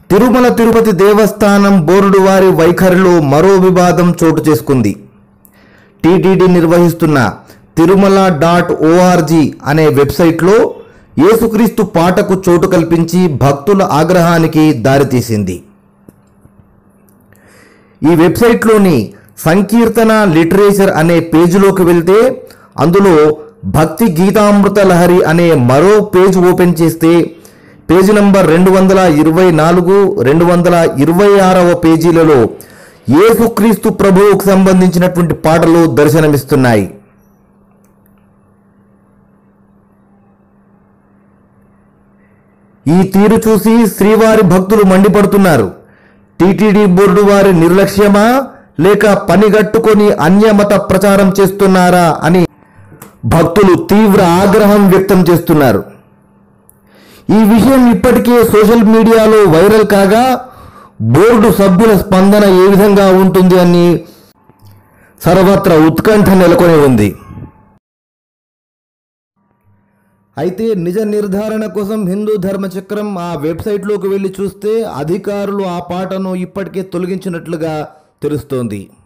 తిరుమల తిరుపతి దేవస్థానం బోర్డు వారి వైఖరిలో మరో వివాదం చోటు చేసుకుంది టీటీడీ నిర్వహిస్తున్న తిరుమల డాట్ ఓఆర్జీ అనే వెబ్సైట్లో యేసుక్రీస్తు పాటకు చోటు కల్పించి భక్తుల ఆగ్రహానికి దారితీసింది ఈ వెబ్సైట్లోని సంకీర్తన లిటరేచర్ అనే పేజీలోకి వెళ్తే అందులో భక్తి గీతామృత లహరి అనే మరో పేజ్ ఓపెన్ చేస్తే పేజీ నంబర్ రెండు వందల ఇరవై నాలుగు రెండు వందల ఇరవై ఆరవ పేజీలలో యేసుక్రీస్తు ప్రభువుకు సంబంధించినటువంటి పాటలు దర్శనమిస్తున్నాయి ఈ తీరు చూసి శ్రీవారి భక్తులు మండిపడుతున్నారు టీటీడీ బోర్డు వారి నిర్లక్ష్యమా లేక పనిగట్టుకొని అన్యమత ప్రచారం చేస్తున్నారా అని భక్తులు తీవ్ర ఆగ్రహం వ్యక్తం చేస్తున్నారు ఈ విషయం ఇప్పటికే సోషల్ మీడియాలో వైరల్ కాగా బోర్డు సభ్యుల స్పందన ఏ విధంగా ఉంటుంది అని సర్వత్రా ఉత్కంఠ నెలకొని ఉంది అయితే నిజ నిర్ధారణ కోసం హిందూ ధర్మచక్రం ఆ వెబ్సైట్లోకి వెళ్ళి చూస్తే అధికారులు ఆ పాటను ఇప్పటికే తొలగించినట్లుగా తెలుస్తోంది